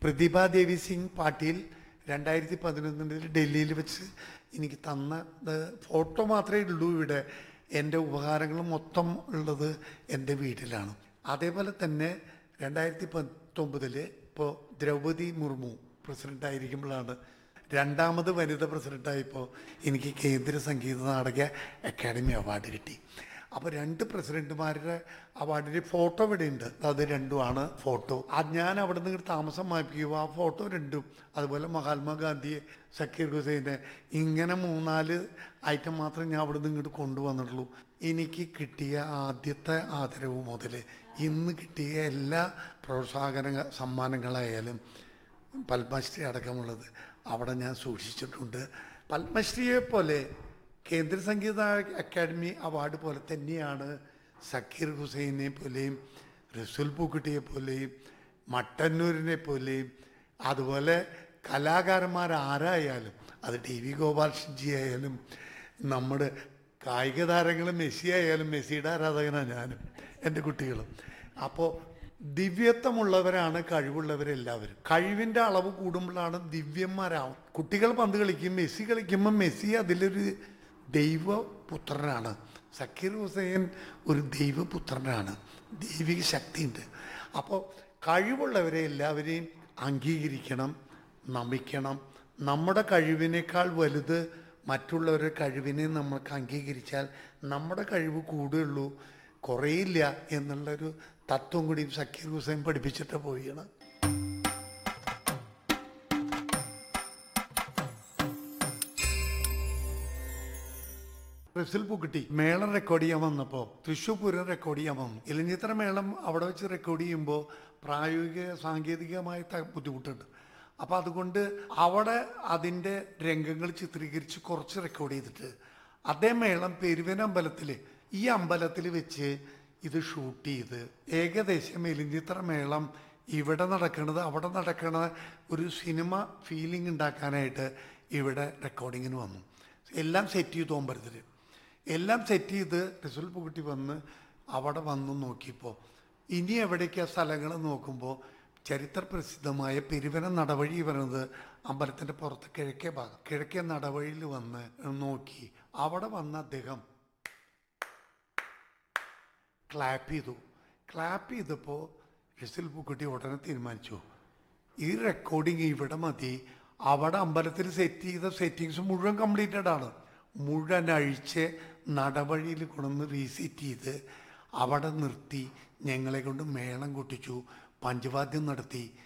പ്രതിഭ ദേവി സിംഗ് പാട്ടീൽ രണ്ടായിരത്തി പതിനൊന്നിൽ ഡൽഹിയിൽ വെച്ച് എനിക്ക് തന്ന ഇത് ഫോട്ടോ മാത്രമേ ഉള്ളൂ ഇവിടെ എൻ്റെ ഉപഹാരങ്ങൾ മൊത്തം ഉള്ളത് എൻ്റെ വീട്ടിലാണ് അതേപോലെ തന്നെ രണ്ടായിരത്തി പത്തൊമ്പതിൽ ഇപ്പോൾ ദ്രൗപദി മുർമു പ്രസിഡന്റ് ആയിരിക്കുമ്പോഴാണ് രണ്ടാമത് വനിത പ്രസിഡന്റായപ്പോൾ എനിക്ക് കേന്ദ്ര സംഗീത നാടക അക്കാദമി അവാർഡ് കിട്ടി അപ്പോൾ രണ്ട് പ്രസിഡന്റുമാരുടെ അവാർഡിൻ്റെ ഫോട്ടോ ഇവിടെ ഉണ്ട് അത് രണ്ടുമാണ് ഫോട്ടോ അത് ഞാൻ അവിടെ നിന്ന് ഇങ്ങോട്ട് താമസം മാറ്റിക്കുക ആ ഫോട്ടോ രണ്ടും അതുപോലെ മഹാത്മാഗാന്ധി സക്കീർ ഹുസൈനെ ഇങ്ങനെ മൂന്നാല് ഐറ്റം മാത്രമേ ഞാൻ അവിടെ നിന്ന് ഇങ്ങോട്ട് കൊണ്ടുവന്നിട്ടുള്ളൂ എനിക്ക് കിട്ടിയ ആദ്യത്തെ ആദരവ് മുതൽ ഇന്ന് കിട്ടിയ എല്ലാ പ്രോത്സാഹന സമ്മാനങ്ങളായാലും പത്മശ്രീ അടക്കമുള്ളത് അവിടെ ഞാൻ സൂക്ഷിച്ചിട്ടുണ്ട് പത്മശ്രീയെ പോലെ കേന്ദ്ര സംഗീത അക്കാദമി അവാർഡ് പോലെ തന്നെയാണ് സക്കീർ ഹുസൈനെ പോലെയും റസുൽ പൂക്കുട്ടിയെ പോലെയും മട്ടന്നൂരിനെ പോലെയും അതുപോലെ കലാകാരന്മാർ ആരായാലും അത് ടി വി ഗോപാൽജി ആയാലും നമ്മുടെ കായിക താരങ്ങൾ മെസ്സി ആയാലും മെസ്സിയുടെ ആരാധകനാണ് ഞാനും എൻ്റെ കുട്ടികളും അപ്പോൾ ദിവ്യത്വമുള്ളവരാണ് കഴിവുള്ളവരെല്ലാവരും കഴിവിൻ്റെ അളവ് കൂടുമ്പോഴാണ് ദിവ്യന്മാരാവും കുട്ടികൾ പന്ത് കളിക്കും മെസ്സി കളിക്കുമ്പോൾ മെസ്സി അതിലൊരു ദൈവപുത്രനാണ് സക്കീർ ഹുസൈൻ ഒരു ദൈവപുത്രനാണ് ദൈവിക ശക്തിയുണ്ട് അപ്പോൾ കഴിവുള്ളവരെ എല്ലാവരെയും അംഗീകരിക്കണം നമിക്കണം നമ്മുടെ കഴിവിനേക്കാൾ വലുത് മറ്റുള്ളവരുടെ കഴിവിനെ നമ്മൾക്ക് അംഗീകരിച്ചാൽ നമ്മുടെ കഴിവ് കൂടുകയുള്ളൂ കുറയില്ല എന്നുള്ളൊരു തത്വം കൂടി സക്കീർ ഹുസൈൻ പഠിപ്പിച്ചിട്ട് പോവുകയാണ് റസിൽ പൂക്കുട്ടി മേളം റെക്കോർഡ് ചെയ്യാൻ വന്നപ്പോൾ തൃശ്ശൂർ പൂരം റെക്കോർഡ് ചെയ്യാൻ വന്നു ഇലഞ്ഞിത്തറ മേളം അവിടെ വെച്ച് റെക്കോർഡ് ചെയ്യുമ്പോൾ പ്രായോഗിക സാങ്കേതികമായ ത- ബുദ്ധിമുട്ടുണ്ട് അപ്പോൾ അതുകൊണ്ട് അവിടെ അതിൻ്റെ രംഗങ്ങൾ ചിത്രീകരിച്ച് കുറച്ച് റെക്കോർഡ് ചെയ്തിട്ട് അതേ മേളം പെരുവന അമ്പലത്തിൽ ഈ അമ്പലത്തിൽ വെച്ച് ഇത് ഷൂട്ട് ചെയ്ത് ഏകദേശം എലിഞ്ഞിത്തറ മേളം ഇവിടെ നടക്കുന്നത് അവിടെ നടക്കണ ഒരു സിനിമ ഫീലിംഗ് ഉണ്ടാക്കാനായിട്ട് ഇവിടെ റെക്കോർഡിങ്ങിന് വന്നു എല്ലാം സെറ്റ് ചെയ്തു അമ്പലത്തിൽ എല്ലാം സെറ്റ് ചെയ്ത് റിസൽ പുകുട്ടി വന്ന് അവിടെ വന്ന് നോക്കിയപ്പോൾ ഇനി എവിടേക്കാ സ്ഥലങ്ങൾ നോക്കുമ്പോൾ ചരിത്ര പ്രസിദ്ധമായ പെരുവന നടവഴി പറയുന്നത് അമ്പലത്തിൻ്റെ പുറത്ത് കിഴക്കേ ഭാഗം കിഴക്കേ നടവഴിയിൽ വന്ന് നോക്കി അവിടെ വന്ന അദ്ദേഹം ക്ലാപ്പ് ചെയ്തു ക്ലാപ്പ് ചെയ്തപ്പോൾ റിസിൽ പൂക്കുട്ടി ഉടനെ തീരുമാനിച്ചു ഈ റെക്കോർഡിങ് ഇവിടെ മതി അവിടെ അമ്പലത്തിൽ സെറ്റ് ചെയ്ത സെറ്റിങ്സ് മുഴുവൻ കംപ്ലീറ്റഡ് ആണ് മുഴുവൻ അഴിച്ച് നടവഴിയിൽ കൊണ്ടുവന്ന് റീസെറ്റ് ചെയ്ത് അവിടെ നിർത്തി ഞങ്ങളെ കൊണ്ട് മേളം കൊട്ടിച്ചു പഞ്ചവാദ്യം നടത്തി